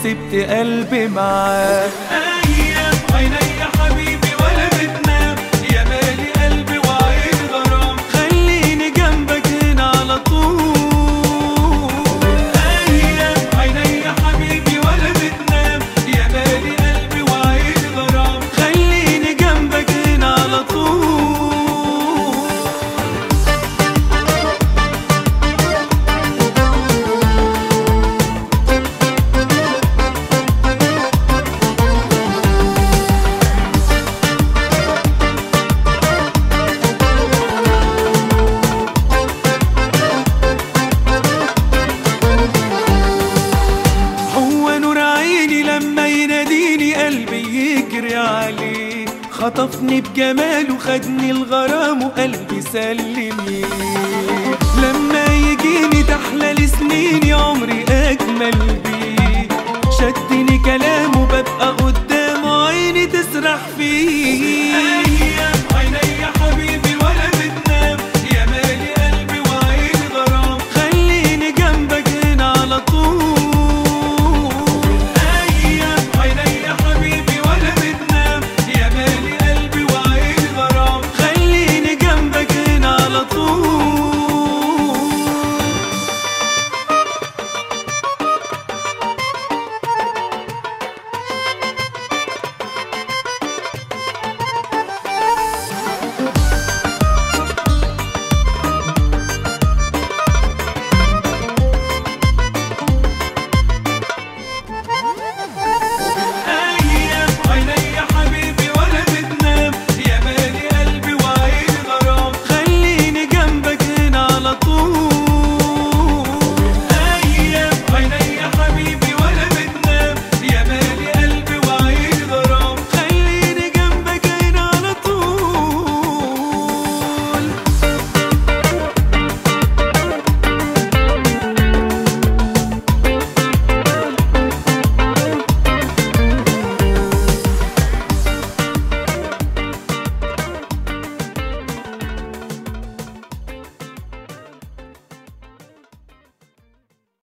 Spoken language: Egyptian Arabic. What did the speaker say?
وسبت قلبي معاه ايام عيني يا حبيبي ولا بتنام يا مالي قلبي وعين غرام خليني جنبك هنا على طول ايام عيني يا حبيبي ولا بتنام يا مالي قلبي وعين غرام خليني جنبك هنا على طول هو نور عيني لما يناديني قلبي يجري عليه خطفني بجماله خدني الغرام وقلبي سلمي لما يجيني تحلى لي سنيني عمري اجمل بيه شدني كلامه ببقى قدامه عيني تسرح فيه